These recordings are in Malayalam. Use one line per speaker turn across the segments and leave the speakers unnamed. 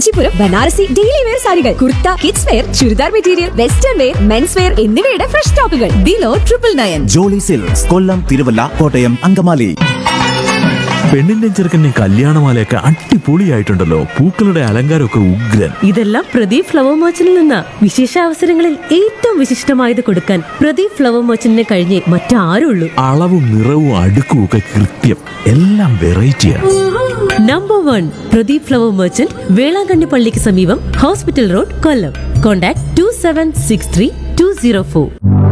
കാഞ്ചീപുരം ബനാറസി ഡെയിലി വെയർ സാരികൾ kurta kids wear churidar material western wear men's wear എന്നിവയുടെ ഫ്രഷ് സ്റ്റോക്കുകൾ below triple nine
Jolly Silks Kollam Thiruvalla Kottayam Angamaly
പെണ്ണിന്റെ ചെറുക്കന്റെ കല്യാണമാലയൊക്കെ അടിപൊളിയായിട്ടുണ്ടല്ലോ പൂക്കളുടെ അലങ്കാരമൊക്കെ ഉഗ്രൻ
ഇതെല്ലാം പ്രദീപ് ഫ്ലവർ മർച്ചന്റിൽ നിന്ന് വിശേഷ അവസരങ്ങളിൽ ഏറ്റവും വിശിഷ്ടമായത് കൊടുക്കാൻ പ്രദീപ് ഫ്ലവർ മർച്ചന്റിനെ കഴിഞ്ഞേ മറ്റാരുള്ളൂ
അളവും നിറവും അടുക്കും ഒക്കെ കൃത്യം എല്ലാം വെറൈറ്റിയാണ്
number one Pradeep flower merchant Velankanni പള്ളിക്ക് സമീപം hospital road Kollam contact two seven six three two zero four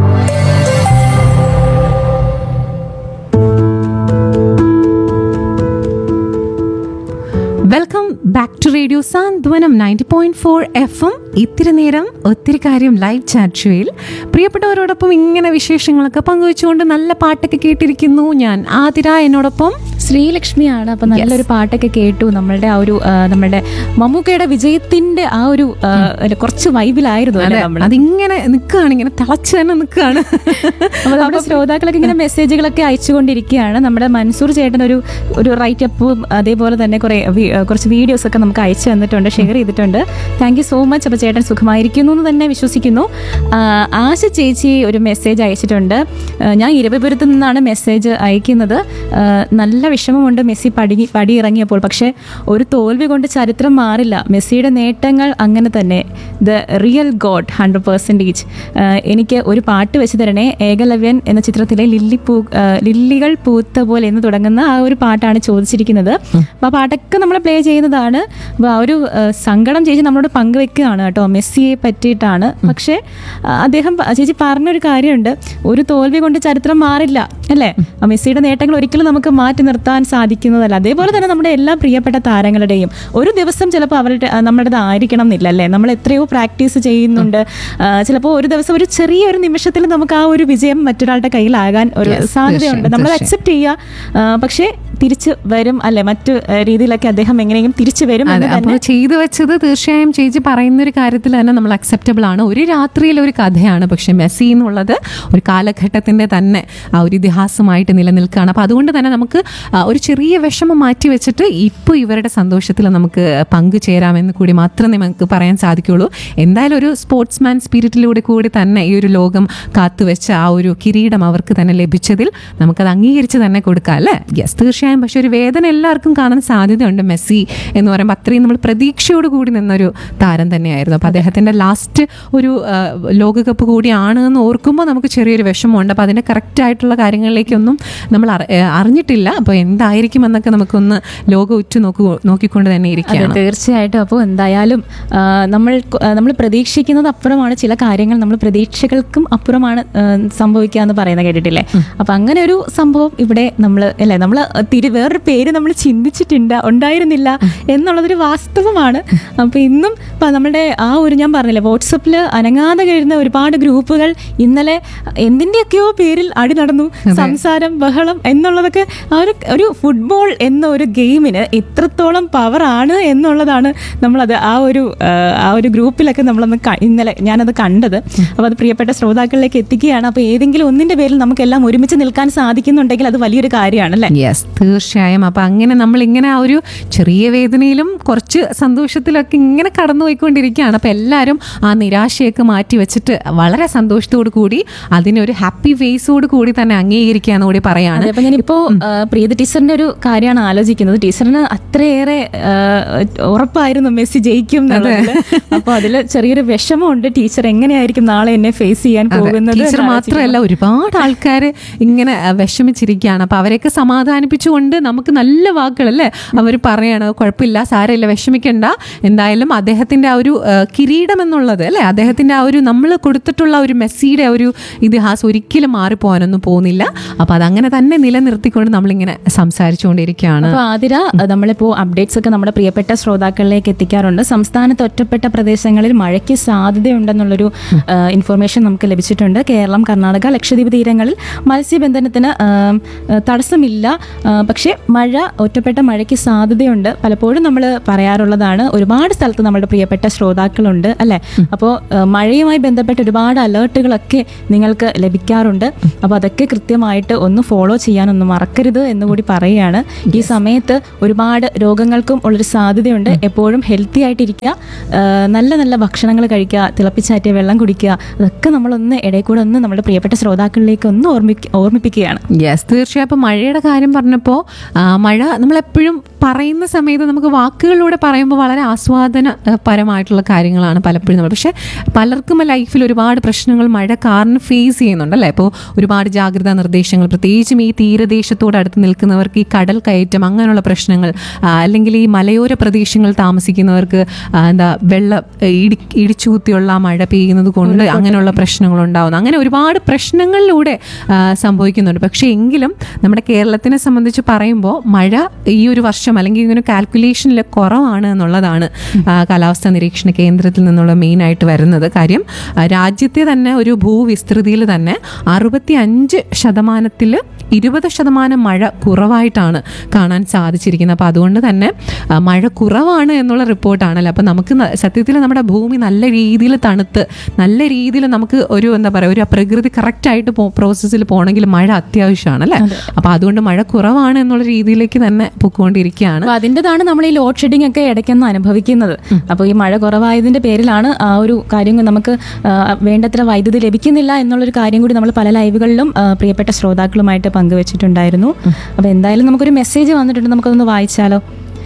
welcome back to Radio Santhwanam ninety point four F M ഇത്തിരി നേരം ഒത്തിരി കാര്യം ലൈവ് ചാറ്റ് ഷോയിൽ പ്രിയപ്പെട്ടവരോടൊപ്പം ഇങ്ങനെ വിശേഷങ്ങളൊക്കെ പങ്കുവെച്ചുകൊണ്ട് നല്ല പാട്ടൊക്കെ കേട്ടിരിക്കുന്നു ഞാൻ ആതിര എന്നോടൊപ്പം
ശ്രീലക്ഷ്മിയാണ് അപ്പൊ നല്ലൊരു പാട്ടൊക്കെ കേട്ടു നമ്മളുടെ ആ ഒരു ആ, നമ്മളുടെ മമ്മൂക്കയുടെ വിജയത്തിന്റെ ആ ഒരു ആ, ഒരു കുറച്ച് വൈബിലായിരുന്നു അല്ലേ
അതെ,
നമ്മള്
അതിങ്ങനെ നിൽക്കുകയാണ് ഇങ്ങനെ തിളച്ച് തന്നെ നിൽക്കുകയാണ്
അപ്പൊ നമ്മുടെ ശ്രോതാക്കളൊക്കെ ഇങ്ങനെ മെസ്സേജുകളൊക്കെ അയച്ചുകൊണ്ടിരിക്കുകയാണ് നമ്മുടെ മൻസൂർ ചേട്ടൻ ഒരു ഒരു റൈറ്റ് അപ്പും അതേപോലെ തന്നെ കുറെ വി- ആ, കുറച്ച് വീഡിയോസ് ഒക്കെ നമുക്ക് അയച്ചു തന്നിട്ടുണ്ട് ഷെയർ ചെയ്തിട്ടുണ്ട് താങ്ക് യു സോ മച്ച് അപ്പൊ ചേട്ടൻ സുഖമായിരിക്കുന്നു എന്ന് തന്നെ വിശ്വസിക്കുന്നു ആ, ആശ ചേച്ചി ഒരു മെസ്സേജ് അയച്ചിട്ടുണ്ട് ആ, ഞാൻ ഇരവിപുരത്ത് നിന്നാണ് മെസ്സേജ് അയക്കുന്നത് ആ, നല്ല വിഷമമുണ്ട് മെസ്സി പടി പടി ഇറങ്ങിയപ്പോൾ പക്ഷേ ഒരു തോൽവി കൊണ്ട് ചരിത്രം മാറില്ല മെസ്സിയുടെ നേട്ടങ്ങൾ അങ്ങനെ തന്നെ the real god hundred percentage എനിക്ക് ഒരു പാട്ട് വെച്ച് തരണേ ഏകലവ്യൻ എന്ന ചിത്രത്തിലെ ലില്ലി പൂ ആ, ലില്ലികൾ പൂത്ത പോലെ എന്ന് തുടങ്ങുന്ന ആ ഒരു പാട്ടാണ് ചോദിച്ചിരിക്കുന്നത് അപ്പോൾ ആ പാട്ടൊക്കെ നമ്മൾ പ്ലേ ചെയ്യുന്നതാണ് അപ്പോൾ ആ ഒരു ആ, സങ്കടം ചേച്ചി നമ്മളോട് പങ്കുവെക്കുകയാണ് കേട്ടോ മെസ്സിയെ പറ്റിയിട്ടാണ് പക്ഷേ ആ, അദ്ദേഹം പ- ചേച്ചി പറഞ്ഞൊരു കാര്യമുണ്ട് ഒരു തോൽവി കൊണ്ട് ചരിത്രം മാറില്ല അല്ലേ ആ മെസ്സിയുടെ നേട്ടങ്ങൾ ഒരിക്കലും നമുക്ക് മാറ്റി നിർത്താൻ സാധിക്കുന്നതല്ല അതേപോലെ തന്നെ നമ്മുടെ എല്ലാ പ്രിയപ്പെട്ട താരങ്ങളുടെയും ഒരു ദിവസം ചിലപ്പോൾ അവരുടെ ആ, നമ്മുടേത് ആയിരിക്കണം എന്നില്ല അല്ലേ നമ്മൾ എത്രയോ പ്രാക്ടീസ് ചെയ്യുന്നുണ്ട് ചിലപ്പോൾ ഒരു ദിവസം ഒരു ചെറിയൊരു നിമിഷത്തിൽ നമുക്ക് ആ ഒരു വിജയം മറ്റൊരാളുടെ കയ്യിലാകാൻ ഒരു
Yes,
സാധ്യതയുണ്ട്
തീർച്ചയായും,
നമ്മൾ
തീർച്ചയായും.
അക്സെപ്റ്റ് ചെയ്യുക ആ, പക്ഷേ തിരിച്ച് വരും അല്ലെ മറ്റു ആ, രീതിയിലൊക്കെ അദ്ദേഹം എങ്ങനെയെങ്കിലും തിരിച്ചു വരും
അതെ
എന്ന്
അപ്പോൾ
തന്നെ
ചെയ്തു വെച്ചത് തീർച്ചയായും ചേച്ചി പറയുന്ന ഒരു കാര്യത്തിൽ തന്നെ നമ്മൾ അക്സെപ്റ്റബിൾ ആണ് ഒരു രാത്രിയിൽ ഒരു കഥയാണ് പക്ഷെ മെസ്സി എന്നുള്ളത് ഒരു കാലഘട്ടത്തിന്റെ തന്നെ ആ ഒരു ഇതിഹാസമായിട്ട് നിലനിൽക്കുകയാണ് അപ്പോൾ അതുകൊണ്ട് തന്നെ നമുക്ക് ആ, ഒരു ചെറിയ വിഷമം മാറ്റി വെച്ചിട്ട് ഇപ്പോൾ ഇവരുടെ സന്തോഷത്തിൽ നമുക്ക് പങ്കുചേരാമെന്ന് കൂടി മാത്രമേ നമുക്ക് പറയാൻ സാധിക്കുള്ളൂ എന്തായാലും ഒരു സ്പോർട്സ്മാൻ സ്പിരിറ്റിലൂടെ കൂടി തന്നെ ഈ ഒരു ലോകം കാത്തുവെച്ച ആ ഒരു കിരീടം അവർക്ക് തന്നെ ലഭിച്ചതിൽ നമുക്കത് അംഗീകരിച്ച് തന്നെ കൊടുക്കാം അല്ലേ യെസ് തീർച്ചയായും പക്ഷെ ഒരു വേദന എല്ലാവർക്കും കാണാൻ സാധ്യതയുണ്ട് മെസ്സി എന്ന് പറയുമ്പോൾ അത്രയും നമ്മൾ പ്രതീക്ഷയോട് കൂടി നിന്നൊരു താരം തന്നെയായിരുന്നു അപ്പോൾ അദ്ദേഹത്തിൻ്റെ ലാസ്റ്റ് ഒരു ആ, ലോകകപ്പ് കൂടിയാണ് എന്ന് ഓർക്കുമ്പോൾ നമുക്ക് ചെറിയൊരു വിഷമമുണ്ട് അപ്പോൾ അതിൻ്റെ കറക്റ്റായിട്ടുള്ള കാര്യങ്ങളിലേക്കൊന്നും നമ്മൾ അറി- ഏ, അറിഞ്ഞിട്ടില്ല അപ്പോൾ എന്തായിരിക്കും എന്നൊക്കെ നമുക്കൊന്ന് ലോകം ഉറ്റു നോക്കു നോക്കിക്കൊണ്ട് തന്നെ
അതെ
ഇരിക്കുകയാണ്
തീർച്ചയായിട്ടും അപ്പോൾ എന്തായാലും ആ, നമ്മൾ ആ, നമ്മൾ പ്രതീക്ഷിക്കുന്നത് അപ്പുറമാണ് ചില കാര്യങ്ങൾ നമ്മൾ പ്രതീക്ഷകൾക്കും അപ്പുറമാണ് ആ, സംഭവിക്കുക എന്ന് പറയുന്നത് കേട്ടിട്ടില്ലേ അപ്പൊ അങ്ങനെ ഒരു സംഭവം ഇവിടെ നമ്മൾ അല്ലേ നമ്മൾ തിരി വേറൊരു പേര് നമ്മൾ ചിന്തിച്ചിട്ടുണ്ട് ഉണ്ടായിരുന്നില്ല എന്നുള്ളതൊരു വാസ്തവമാണ് അപ്പൊ ഇന്നും ഇപ്പൊ നമ്മുടെ ആ ഒരു ഞാൻ പറഞ്ഞില്ലേ വാട്സപ്പിൽ അനങ്ങാതെ കഴിയുന്ന ഒരുപാട് ഗ്രൂപ്പുകൾ ഇന്നലെ എന്തിൻ്റെയൊക്കെയോ പേരിൽ അടി നടന്നു സംസാരം ബഹളം എന്നുള്ളതൊക്കെ ആ ഒരു ഒരു ഫുട്ബോൾ എന്ന ഒരു ഗെയിമിന് എത്രത്തോളം പവർ ആണ് എന്നുള്ളതാണ് നമ്മളത് ആ ഒരു ആ, ആ ഒരു ഗ്രൂപ്പിലൊക്കെ നമ്മളന്ന് ക- ഇന്നലെ ഞാനത് കണ്ടത് അപ്പോൾ അത് പ്രിയപ്പെട്ട ശ്രോതാക്കളിലേക്ക് എത്തിക്കുകയാണ് അപ്പോൾ ഏതെങ്കിലും ഒന്നിന്റെ പേരിൽ നമുക്കെല്ലാം ഒരുമിച്ച് നിൽക്കാൻ സാധിക്കുന്നുണ്ടെങ്കിൽ അത് വലിയൊരു കാര്യമാണ് അല്ലേ
യെസ് തീർച്ചയായും അപ്പം അങ്ങനെ നമ്മൾ ഇങ്ങനെ ആ ഒരു ചെറിയ വേദനയിലും കുറച്ച് സന്തോഷത്തിലൊക്കെ ഇങ്ങനെ കടന്നു പോയിക്കൊണ്ടിരിക്കുകയാണ് അപ്പം എല്ലാവരും ആ നിരാശയൊക്കെ മാറ്റി വെച്ചിട്ട് വളരെ സന്തോഷത്തോടു കൂടി അതിനൊരു ഹാപ്പി ഫേസോട് കൂടി തന്നെ അംഗീകരിക്കാന്ന് കൂടി പറയാണ്
അതെ അപ്പൊ ഞാനിപ്പോ ആ, പ്രീത ടീച്ചറിന്റെ ഒരു കാര്യമാണ് ആലോചിക്കുന്നത് ടീച്ചറിന് അത്രയേറെ ആ, ഉറപ്പായിരുന്നു മെസ്സി ജയിക്കും എന്നുള്ളതില്. അപ്പൊ അതിൽ ചെറിയൊരു വിഷമമുണ്ട് ടീച്ചർ എങ്ങനെയായിരിക്കും നാളെ എന്നെ ഫേസ് ചെയ്യാൻ പോകുന്നത്
ടീച്ചർ
എന്ന്
മാത്രമല്ല ഒരുപാട് ആൾക്കാർ ഇങ്ങനെ അഹ്, വിഷമിച്ചിരിക്കുകയാണ് അപ്പൊ അവരെയൊക്കെ സമാധാനിപ്പിച്ചുകൊണ്ട് നമുക്ക് നല്ല വാക്കുകളല്ലേ അവർ പറയാണ് കുഴപ്പമില്ല സാരമില്ല വിഷമിക്കണ്ട എന്തായാലും അദ്ദേഹത്തിന്റെ ആ ഒരു അഹ്, കിരീടം എന്നുള്ളത് അല്ലേ അദ്ദേഹത്തിന്റെ ആ ഒരു നമ്മൾ കൊടുത്തിട്ടുള്ള ഒരു മെസ്സിയുടെ ആ ഒരു ഇതിഹാസം ഒരിക്കലും മാറിപ്പോകാനൊന്നും പോകുന്നില്ല അപ്പൊ അതങ്ങനെ തന്നെ നിലനിർത്തിക്കൊണ്ട് നമ്മളിങ്ങനെ സംസാരിച്ചുകൊണ്ടിരിക്കുകയാണ്
അപ്പൊ ആതിര നമ്മളിപ്പോ അപ്ഡേറ്റ്സ് ഒക്കെ നമ്മുടെ പ്രിയപ്പെട്ട ശ്രോതാക്കളിലേക്ക് എത്തിക്കാറുണ്ട് സംസ്ഥാനത്ത് ഒറ്റപ്പെട്ട പ്രദേശങ്ങളിൽ മഴയ്ക്ക് സാധ്യതയുണ്ടെന്നുള്ളൊരു ആ, ഇൻഫർമേഷൻ നമുക്ക് ലഭിച്ചിട്ടുണ്ട് കേരളം കർണാടക ലക്ഷദ്വീപ് തീരങ്ങളിൽ മത്സ്യബന്ധനത്തിന് ആ, ആ, തടസ്സമില്ല ആ, പക്ഷേ മഴ ഒറ്റപ്പെട്ട മഴയ്ക്ക് സാധ്യതയുണ്ട് പലപ്പോഴും നമ്മൾ പറയാറുള്ളതാണ് ഒരുപാട് സ്ഥലത്ത് നമ്മുടെ പ്രിയപ്പെട്ട ശ്രോതാക്കളുണ്ട് അല്ലേ അപ്പോൾ മഴയുമായി ബന്ധപ്പെട്ട ഒരുപാട് അലേർട്ടുകളൊക്കെ നിങ്ങൾക്ക് ലഭിക്കാറുണ്ട് അപ്പോൾ അതൊക്കെ കൃത്യമായിട്ട് ഒന്ന് ഫോളോ ചെയ്യാനൊന്നും മറക്കരുത് എന്നുകൂടി പറയുകയാണ് ഈ സമയത്ത് ഒരുപാട് രോഗങ്ങൾക്കും ഉള്ളൊരു സാധ്യതയുണ്ട് എപ്പോഴും ഹെൽത്തി ആയിട്ടിരിക്കുക ആ, നല്ല നല്ല ഭക്ഷണങ്ങൾ കഴിക്കുക തിളപ്പിച്ചാറ്റിയ വെള്ളം കുടിക്കുക അതൊക്കെ നമ്മളൊന്ന് ഇടയിൽ കൂടെ ഒന്ന് നമ്മുടെ പ്രിയപ്പെട്ട ശ്രോതാക്കളിലേക്ക് ഒന്ന് ഓർമ്മിക്ക ഓർമ്മിപ്പിക്കുകയാണ്
യെസ് തീർച്ചയായും ഇപ്പം മഴയുടെ കാര്യം പറഞ്ഞപ്പോൾ മഴ നമ്മളെപ്പോഴും പറയുന്ന സമയത്ത് നമുക്ക് വാക്കുകളിലൂടെ പറയുമ്പോൾ വളരെ ആസ്വാദന ആ, പരമായിട്ടുള്ള കാര്യങ്ങളാണ് പലപ്പോഴും നമ്മൾ പക്ഷേ പലർക്കും ലൈഫിൽ ഒരുപാട് പ്രശ്നങ്ങൾ മഴ കാരണം ഫേസ് ചെയ്യുന്നുണ്ടല്ലേ ഇപ്പോൾ ഒരുപാട് ജാഗ്രതാ നിർദ്ദേശങ്ങൾ പ്രത്യേകിച്ചും ഈ തീരദേശത്തോട് അടുത്ത് നിൽക്കുന്നവർക്ക് ഈ കടൽ കയറ്റം അങ്ങനെയുള്ള പ്രശ്നങ്ങൾ ആ, അല്ലെങ്കിൽ ഈ മലയോര പ്രദേശങ്ങളിൽ താമസിക്കുന്നവർക്ക് ആ, എന്താ വെള്ളം ഇടി ഇടിച്ചുകുത്തിയുള്ള ആ മഴ പെയ്യുന്നത് കൊണ്ട് അങ്ങനെയുള്ള പ്രശ്നങ്ങൾ ഉണ്ടാവുന്നു അങ്ങനെ ഒരുപാട് പ്രശ്നങ്ങളിലൂടെ ആ, സംഭവിക്കുന്നുണ്ട് പക്ഷേ എങ്കിലും നമ്മുടെ കേരളത്തിനെ സംബന്ധിച്ച് പറയുമ്പോൾ മഴ ഈ ഒരു വർഷം അല്ലെങ്കിൽ ഇങ്ങനെ കാൽക്കുലേഷനിൽ കുറവാണ് എന്നുള്ളതാണ് ആ, കാലാവസ്ഥാ നിരീക്ഷണ കേന്ദ്രത്തിൽ നിന്നുള്ള മെയിൻ ആയിട്ട് വരുന്നത് കാര്യം ആ, രാജ്യത്തെ തന്നെ ഒരു ഭൂവിസ്തൃതിയിൽ തന്നെ അറുപത്തി അഞ്ച് ശതമാനത്തിൽ ഇരുപത് ശതമാനം മഴ കുറവായിട്ടാണ് കാണാൻ സാധിച്ചിരിക്കുന്നത് അപ്പോൾ അതുകൊണ്ട് തന്നെ ആ, മഴ കുറവാണ് എന്നുള്ള റിപ്പോർട്ടാണല്ലോ അപ്പോൾ നമുക്ക് ന- സത്യത്തിൽ നമ്മുടെ ഭൂമി നല്ല രീതിയിൽ തണുത്ത് നല്ല രീതിയിൽ നമുക്ക് ഒരു എന്താ പറയുക ഒരു പ്രകൃതി കറക്റ്റായിട്ട് പ്രോസസ്സിൽ പോകണമെങ്കിൽ മഴ അത്യാവശ്യമാണ് അല്ലേ അപ്പോൾ അതുകൊണ്ട് മഴ കുറവാണ് എന്നുള്ള രീതിയിലേക്ക് തന്നെ പൊയ്ക്കൊണ്ടിരിക്കുകയാണ്
അപ്പൊ അതിൻ്റെതാണ് നമ്മൾ ഈ ലോഡ് ഷെഡിംഗ് ഒക്കെ ഇടയ്ക്കൊന്ന് അനുഭവിക്കുന്നത് അപ്പോൾ ഈ മഴ കുറവായതിന്റെ പേരിലാണ് ആ ഒരു കാര്യം നമുക്ക് ആ, വേണ്ടത്ര വൈദ്യുതി ലഭിക്കുന്നില്ല എന്നുള്ളൊരു കാര്യം കൂടി നമ്മൾ പല ലൈവുകളിലും ആ, പ്രിയപ്പെട്ട ശ്രോതാക്കളുമായിട്ട് പങ്കുവച്ചിട്ടുണ്ടായിരുന്നു അപ്പോൾ എന്തായാലും നമുക്കൊരു മെസ്സേജ് വന്നിട്ടുണ്ട് നമുക്കൊന്ന് വായിച്ചാലോ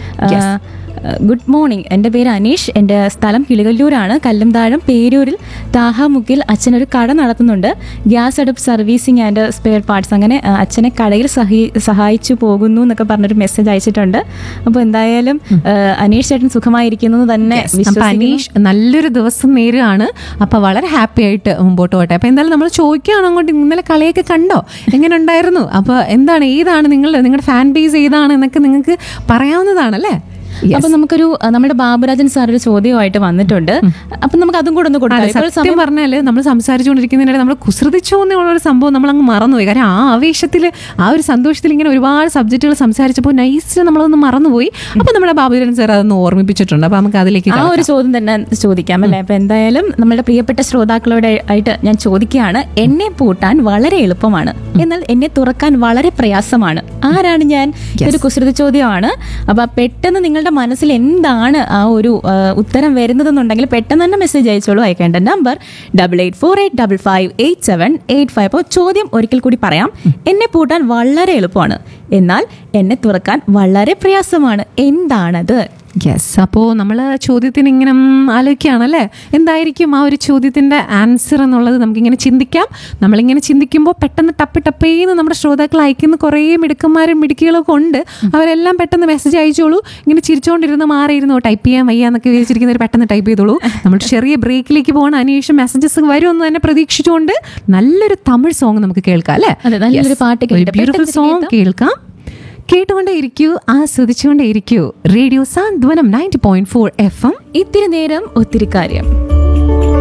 ഗുഡ് മോർണിംഗ് എൻ്റെ പേര് അനീഷ് എൻ്റെ സ്ഥലം കിളികല്ലൂരാണ് കല്ലുംതാഴം പേരൂരിൽ താഹാമുക്കിൽ അച്ഛനൊരു കട നടത്തുന്നുണ്ട് ഗ്യാസ് അടുപ്പ് സർവീസിങ് ആൻഡ് സ്പെയർ പാർട്സ് അങ്ങനെ ആ, അച്ഛനെ കടയിൽ സഹി സഹായിച്ചു പോകുന്നു എന്നൊക്കെ പറഞ്ഞൊരു മെസ്സേജ് അയച്ചിട്ടുണ്ട് അപ്പോൾ എന്തായാലും ആ, അനീഷ് ചേട്ടൻ സുഖമായിരിക്കുന്നു എന്ന് തന്നെ
അപ്പൊ
വിശ്വസിക്കുന്നു.
അനീഷ് നല്ലൊരു ദിവസം നേരുകയാണ് അപ്പൊ വളരെ ഹാപ്പി ആയിട്ട് മുമ്പോട്ട് പോട്ടെ അപ്പൊ എന്തായാലും നമ്മൾ ചോദിക്കുകയാണ് അങ്ങോട്ട് ഇന്നലെ കളിയൊക്കെ കണ്ടോ എങ്ങനെ ഉണ്ടായിരുന്നു അപ്പൊ എന്താണ് ഏതാണ് നിങ്ങൾ നിങ്ങളുടെ ഫാൻ ബേസ് ഏതാണ് എന്നൊക്കെ നിങ്ങൾക്ക് പറയാവുന്നതാണല്ലേ Yes.
അപ്പൊ നമുക്കൊരു ആ, നമ്മുടെ ബാബുരാജൻ സാർ ഒരു ചോദ്യമായിട്ട് വന്നിട്ടുണ്ട് അപ്പൊ നമുക്ക് അതും കൂടെ ഒന്ന് കൊടുക്കാം
അതെ,
ഇപ്പോൾ
സത്യം
സമയം
പറഞ്ഞാല് നമ്മൾ സംസാരിച്ചുകൊണ്ടിരിക്കുന്നതിനിടെ നമ്മൾ കുസൃതിച്ചോ എന്നുള്ള ഒരു സംഭവം നമ്മൾ അങ്ങ് മറന്നുപോയി കാരണം ആ ആവേശത്തിൽ ആ ഒരു സന്തോഷത്തിൽ ഇങ്ങനെ ഒരുപാട് സബ്ജക്റ്റുകൾ സംസാരിച്ചപ്പോൾ നൈസിൽ നമ്മളതൊന്ന് മറന്നുപോയി അപ്പൊ നമ്മുടെ ബാബുരൻ സാർ അതൊന്ന് ഓർമ്മിപ്പിച്ചിട്ടുണ്ട് അപ്പൊ നമുക്ക് അതിലേക്ക്
ആ ഒരു ചോദ്യം തന്നെ ചോദിക്കാം അല്ലേ അപ്പൊ എന്തായാലും നമ്മുടെ പ്രിയപ്പെട്ട ശ്രോതാക്കളോട് ആയിട്ട് ഞാൻ ചോദിക്കുകയാണ് എന്നെ പൂട്ടാൻ വളരെ എളുപ്പമാണ് എന്നാൽ എന്നെ തുറക്കാൻ വളരെ പ്രയാസമാണ് ആരാണ് ഞാൻ ഇതൊരു കുസൃതി ചോദ്യമാണ് അപ്പൊ പെട്ടെന്ന് നിങ്ങളുടെ മനസ്സിൽ എന്താണ് ആ ഒരു ആ, ഉത്തരം വരുന്നതെന്നുണ്ടെങ്കിൽ പെട്ടെന്ന് തന്നെ മെസ്സേജ് അയച്ചോളൂ അയക്കേണ്ട number double eight four eight double five eight seven eight five അപ്പോൾ ചോദ്യം ഒരിക്കൽ കൂടി പറയാം എന്നെ പൂട്ടാൻ വളരെ എളുപ്പമാണ് എന്നാൽ എന്നെ തുറക്കാൻ വളരെ പ്രയാസമാണ് എന്താണത്
യെസ് അപ്പോൾ നമ്മൾ ചോദ്യത്തിന് ഇങ്ങനെ ഉം, ആലോചിക്കുകയാണല്ലേ എന്തായിരിക്കും ആ ഒരു ചോദ്യത്തിൻ്റെ ആൻസർ എന്നുള്ളത് നമുക്കിങ്ങനെ ചിന്തിക്കാം നമ്മളിങ്ങനെ ചിന്തിക്കുമ്പോൾ പെട്ടെന്ന് ടപ്പ് ടപ്പേന്ന് നമ്മുടെ ശ്രോതാക്കൾ അയക്കുന്ന കുറേ മിടുക്കന്മാരും മിടുക്കികളൊക്കെ ഉണ്ട് അവരെല്ലാം പെട്ടെന്ന് മെസ്സേജ് അയച്ചോളൂ ഇങ്ങനെ ചിരിച്ചുകൊണ്ടിരുന്ന് മാറിയിരുന്നു ടൈപ്പ് ചെയ്യാൻ വയ്യ എന്നൊക്കെ വിചാരിച്ചിരിക്കുന്നവർ പെട്ടെന്ന് ടൈപ്പ് ചെയ്തോളൂ നമ്മൾ ചെറിയ ബ്രേക്കിലേക്ക് പോകണം അതിനുശേഷം മെസ്സേജസ് വരുമെന്ന് തന്നെ പ്രതീക്ഷിച്ചുകൊണ്ട് നല്ലൊരു തമിഴ് സോങ് നമുക്ക് കേൾക്കാം അല്ലേ
അതെ, നല്ലൊരു പാട്ട് കേൾക്കാം.
ബ്യൂട്ടിഫുൾ
പെട്ടെന്ന്
സോങ് കേൾക്കാം കേട്ടുകൊണ്ടേ ഇരിക്കൂ ആസ്വദിച്ചുകൊണ്ടേ ഇരിക്കൂ Radio Santhwanam ninety point four F M
ഇത്തിരി നേരം ഒത്തിരി കാര്യം